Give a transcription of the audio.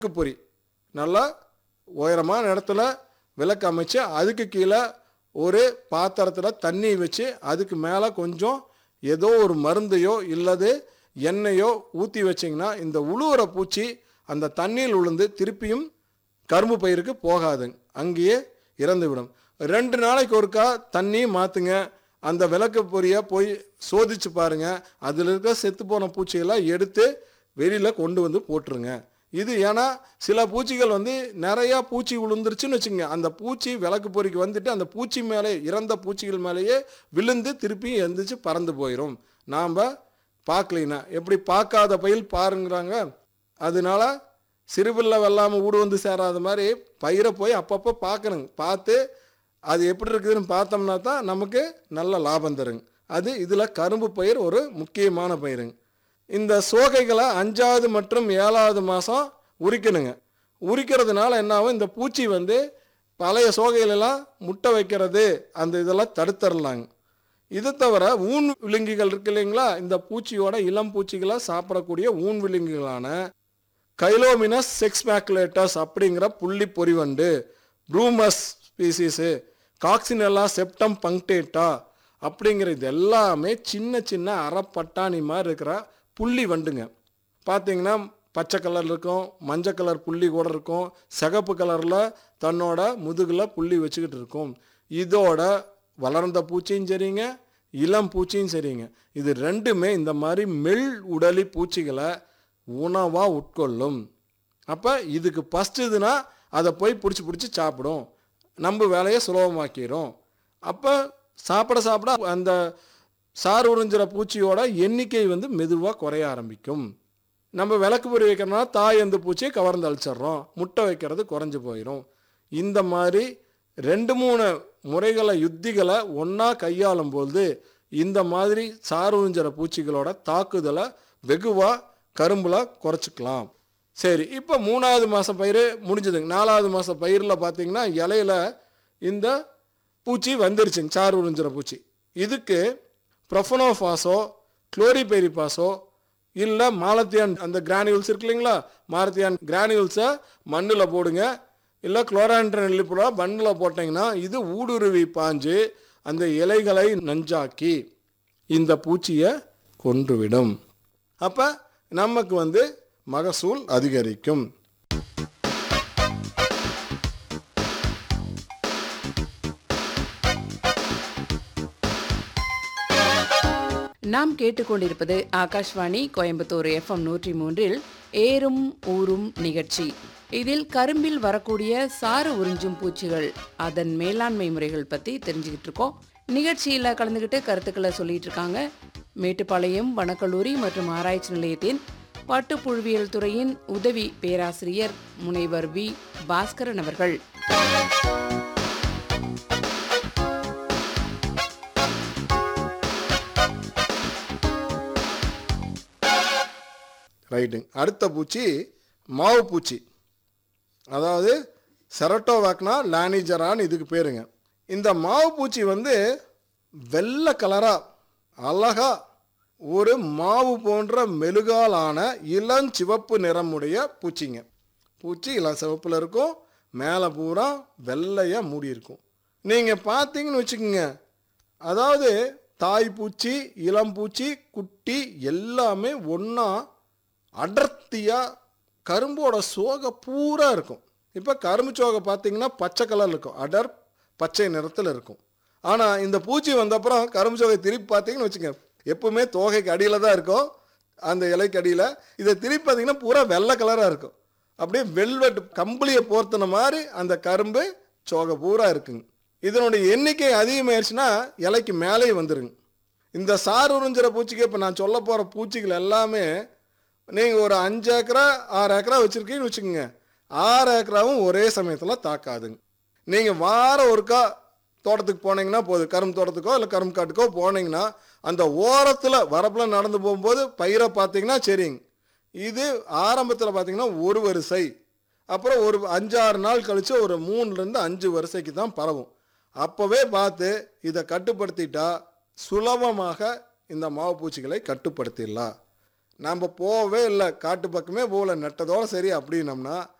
பொறி நல்லா உயரமான இடத்துல விளக்கு அமைச்சு அதுக்கு கீழே ஒரு பாத்திரத்தில் தண்ணி வச்சு அதுக்கு மேலே கொஞ்சம் ஏதோ ஒரு மருந்தையோ இல்லது எண்ணெயோ ஊற்றி வச்சிங்கன்னா இந்த உழுவுற பூச்சி அந்த தண்ணியில் விழுந்து திருப்பியும் கரும்பு பயிருக்கு போகாதுங்க அங்கேயே இறந்து விடும் ரெண்டு நாளைக்கு ஒருக்கா தண்ணி மாற்றுங்க அந்த விளக்கு பொரியை போய் சோதிச்சு பாருங்க அதில் இருக்க செத்து போன பூச்சியெல்லாம் எடுத்து வெளியில் கொண்டு வந்து போட்டுருங்க இது ஏன்னா சில பூச்சிகள் வந்து நிறையா பூச்சி விழுந்துருச்சுன்னு வச்சுங்க அந்த பூச்சி விளக்கு பொறிக்கு வந்துட்டு அந்த பூச்சி மேலே இறந்த பூச்சிகள் மேலேயே விழுந்து திருப்பி எந்திரிச்சு பறந்து போயிடும் நாம் பார்க்கலினா எப்படி பார்க்காத பயில் பாருங்கிறாங்க அதனால சிறுபிள்ளை வெள்ளாமல் ஊடு வந்து சேராத மாதிரி பயிரை போய் அப்பப்போ பார்க்கணுங்க பார்த்து அது எப்படி இருக்குதுன்னு பார்த்தோம்னா தான் நமக்கு நல்ல லாபம் தருங்க அது இதில் கரும்பு பயிர் ஒரு முக்கியமான பயிருங்க இந்த சோகைகளை அஞ்சாவது மற்றும் ஏழாவது மாதம் உரிக்கணுங்க உரிக்கிறதுனால என்ன ஆகும் இந்த பூச்சி வந்து பழைய சோகைகளெல்லாம் முட்டை வைக்கிறது அந்த இதெல்லாம் தடுத்துடலாங்க இது தவிர ஊன் விலங்குகள் இருக்கு இல்லைங்களா இந்த பூச்சியோட இளம் பூச்சிகளை சாப்பிடக்கூடிய ஊன் விலங்குகளான கைலோமினஸ் செக்ஸ் மேக்குலேட்டஸ் அப்படிங்கிற புள்ளி பொறிவண்டு ப்ரூமஸ் ஸ்பீசிஸு காக்சினெல்லா செப்டம் பங்க்டேட்டா அப்படிங்கிற இது எல்லாமே சின்ன சின்ன அறப்பட்டாணி மாதிரி இருக்கிற புள்ளி வண்டுங்க பார்த்தீங்கன்னா பச்சை கலர் இருக்கும் மஞ்சள் கலர் புள்ளி கூட இருக்கும் சிகப்பு கலரில் தன்னோட முதுகில் புள்ளி வச்சுக்கிட்டு இருக்கும் இதோட வளர்ந்த பூச்சியும் சரிங்க இளம் பூச்சியும் சரிங்க இது ரெண்டுமே இந்த மாதிரி மெல் உடலி பூச்சிகளை உணவாக உட்கொள்ளும் அப்போ இதுக்கு பஸ்ட்டுதுன்னா அதை போய் பிடிச்சி பிடிச்சி சாப்பிடும் நம்ம வேலையை சுலபமாக்கிரும் அப்போ சாப்பிட சாப்பிட அந்த சாறு உறிஞ்சிற பூச்சியோட எண்ணிக்கை வந்து மெதுவாக குறைய ஆரம்பிக்கும் நம்ம விளக்கு பொறி வைக்கிறனால தாய் அந்த பூச்சியை கவர்ந்து அழிச்சிடுறோம் முட்டை வைக்கிறது குறைஞ்சு போயிடும் இந்த மாதிரி ரெண்டு மூணு முறைகளை யுத்திகளை ஒன்றா கையாளும் போது இந்த மாதிரி சாறு உறிஞ்சிற பூச்சிகளோட தாக்குதலை வெகுவாக கரும்புல குறைச்சிக்கலாம் சரி இப்போ மூணாவது மாதம் பயிர் முடிஞ்சதுங்க நாலாவது மாதம் பயிரில் பார்த்தீங்கன்னா இலையில இந்த பூச்சி வந்துருச்சுங்க சாறு உறிஞ்சிற பூச்சி இதுக்கு ப்ரொஃபனோஃபாஸோ குளோரிபெரிபாஸோ இல்லை மாலத்தியான் அந்த கிரானியூல்ஸ் இருக்கு இல்லைங்களா மாலத்தியான் கிரானியூல்ஸை மண்ணில் போடுங்க இல்லை குளோரான்ட்ரன் நெல்லிப்புடா மண்ணில் போட்டிங்கன்னா இது ஊடுருவி பாஞ்சு அந்த இலைகளை நஞ்சாக்கி இந்த பூச்சியை கொன்றுவிடும் அப்போ நமக்கு வந்து மகசூல் அதிகரிக்கும் நாம் கேட்டுக்கொண்டிருப்பது ஆகாஷ்வாணி கோயம்புத்தூர் எஃப்எம் நூற்றி மூன்றில் ஏறும் ஊரும் நிகழ்ச்சி இதில் கரும்பில் வரக்கூடிய சாறு உறிஞ்சும் பூச்சிகள் அதன் மேலாண்மை முறைகள் பற்றி தெரிஞ்சுக்கிட்டு இருக்கோம் நிகழ்ச்சியில் கலந்துக்கிட்டு கருத்துக்களை சொல்லிட்டு இருக்காங்க மேட்டுப்பாளையம் வனக்கல்லூரி மற்றும் ஆராய்ச்சி நிலையத்தின் பட்டுப்புழுவியல் துறையின் உதவி பேராசிரியர் முனைவர் வி பாஸ்கரன் அவர்கள் ரைட்டுங்க அடுத்த பூச்சி மாவு பூச்சி அதாவது செரட்டோவாக்னா லானிஜரான்னு இதுக்கு பேருங்க இந்த மாவு பூச்சி வந்து வெள்ளை கலராக அழகா ஒரு மாவு போன்ற மெழுகாலான இளஞ்சிவப்பு நிறமுடைய பூச்சிங்க பூச்சி இளம் சிவப்பில் இருக்கும் மேலே பூரா வெள்ளையாக மூடி இருக்கும் நீங்கள் பார்த்தீங்கன்னு வச்சுக்கோங்க அதாவது தாய் பூச்சி இளம் பூச்சி குட்டி எல்லாமே ஒன்றா அடர்த்தியாக கரும்போட சோகை பூரா இருக்கும் இப்போ கரும்பு சோகை பார்த்தீங்கன்னா பச்சை கலரில் இருக்கும் அடர் பச்சை நிறத்தில் இருக்கும் ஆனால் இந்த பூச்சி வந்த அப்புறம் கரும்பு சோகை திருப்பி பார்த்தீங்கன்னு வச்சுங்க எப்பவுமே தோகைக்கு அடியில் தான் இருக்கும் அந்த இலைக்கு அடியில் இதை திருப்பி பார்த்தீங்கன்னா பூரா வெள்ளை கலராக இருக்கும் அப்படியே வெல்வெட் கம்பளியை போர்த்தின மாதிரி அந்த கரும்பு சோகை பூரா இருக்குங்க இதனுடைய எண்ணிக்கை அதிகமாயிருச்சுன்னா இலைக்கு மேலேயே வந்துருங்க இந்த சாறு உறிஞ்சிற பூச்சிக்கு இப்போ நான் சொல்ல போகிற பூச்சிகள் எல்லாமே நீங்கள் ஒரு அஞ்சு ஏக்கரா ஆறு ஏக்கரா வச்சுருக்கீங்கன்னு வச்சுக்கோங்க ஆறு ஏக்கராவும் ஒரே சமயத்தில் தாக்காதுங்க நீங்கள் வாரம் ஒருக்கா தோட்டத்துக்கு போனீங்கன்னா போதும் கரும்பு தோட்டத்துக்கோ இல்லை கரும்பு காட்டுக்கோ போனீங்கன்னா அந்த ஓரத்தில் வரப்பில் நடந்து போகும்போது பயிரை பார்த்தீங்கன்னா சரிங்க இது ஆரம்பத்தில் பார்த்தீங்கன்னா ஒரு வரிசை அப்புறம் ஒரு அஞ்சாறு நாள் கழித்து ஒரு மூணுலேருந்து அஞ்சு வரிசைக்கு தான் பரவும் அப்போவே பார்த்து இதை கட்டுப்படுத்திட்டா சுலபமாக இந்த மாவு பூச்சிகளை கட்டுப்படுத்திடலாம் நாம் போகவே இல்லை காட்டு பக்கமே போகல நட்டதோட சரி அப்படின்னம்னா